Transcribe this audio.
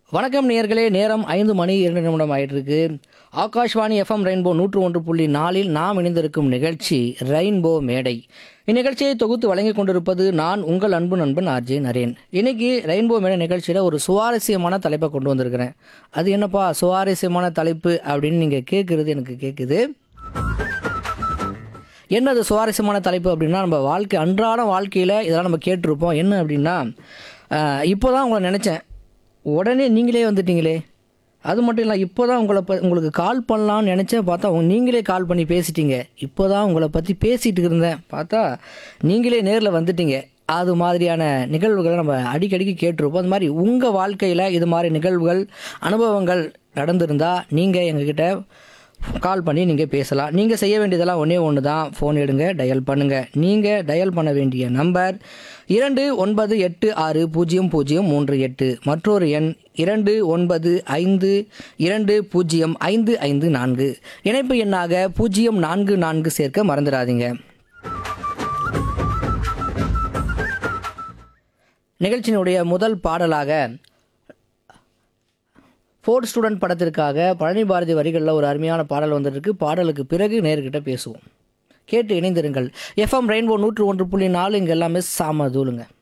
வணக்கம் நேயர்களே நேரம் ஐந்து மணி இரண்டு நிமிடம் ஆயிட்டு இருக்கு ஆகாஷ்வாணி எஃப்எம் ரெயின்போ நூற்று ஒன்று புள்ளி நாலில் நாம் இணைந்திருக்கும் நிகழ்ச்சி ரெயின்போ மேடை இந்நிகழ்ச்சியை தொகுத்து வழங்கிக் கொண்டிருப்பது நான் உங்கள் அன்பு நண்பன் ஆர்ஜே நரேன் இன்னைக்கு ரெயின்போ மேடை நிகழ்ச்சியில் ஒரு சுவாரஸ்யமான தலைப்பை கொண்டு வந்திருக்கிறேன் அது என்னப்பா சுவாரஸ்யமான தலைப்பு அப்படின்னு நீங்கள் கேட்குறது எனக்கு கேட்குது என்னது சுவாரஸ்யமான தலைப்பு அப்படின்னா நம்ம வாழ்க்கை அன்றாட வாழ்க்கையில் இதெல்லாம் நம்ம கேட்டிருப்போம் என்ன அப்படின்னா இப்போ தான் உங்களை நினச்சேன் உடனே நீங்களே வந்துட்டீங்களே அது மட்டும் இல்லை இப்போ தான் உங்களை ப உங்களுக்கு கால் பண்ணலாம்னு நினச்சேன் பார்த்தா உங்க- நீங்களே கால் பண்ணி பேசிட்டீங்க இப்போ தான் உங்களை பற்றி பேசிகிட்டு இருந்தேன் பார்த்தா நீங்களே நேரில் வந்துட்டீங்க அது மாதிரியான நிகழ்வுகளை நம்ம அடிக்கடிக்கு கேட்டிருப்போம் அது மாதிரி உங்கள் வாழ்க்கையில் இது மாதிரி நிகழ்வுகள் அனுபவங்கள் நடந்திருந்தா நீங்கள் எங்ககிட்ட கால் பண்ணி நீங்கள் பேசலாம் நீங்கள் செய்ய வேண்டியதெல்லாம் ஒன்றே ஒன்று தான் ஃபோன் எடுங்க டயல் பண்ணுங்கள் நீங்கள் டயல் பண்ண வேண்டிய நம்பர் இரண்டு ஒன்பது எட்டு ஆறு பூஜ்ஜியம் பூஜ்ஜியம் மூன்று எட்டு மற்றொரு எண் இரண்டு ஒன்பது ஐந்து இரண்டு பூஜ்ஜியம் ஐந்து ஐந்து நான்கு இணைப்பு எண்ணாக பூஜ்ஜியம் நான்கு நான்கு சேர்க்க மறந்துடாதீங்க நிகழ்ச்சியினுடைய முதல் பாடலாக ஃபோர்ட் ஸ்டூடெண்ட் படத்திற்காக பழனி பாரதி வரிகளில் ஒரு அருமையான பாடல் வந்திருக்கு பாடலுக்கு பிறகு நேர்கிட்ட பேசுவோம் கேட்டு இணைந்திருங்கள் எஃப்எம் ரெயின்போ நூற்று ஒன்று புள்ளி நாலு இங்கே எல்லாமே சாம தூளுங்க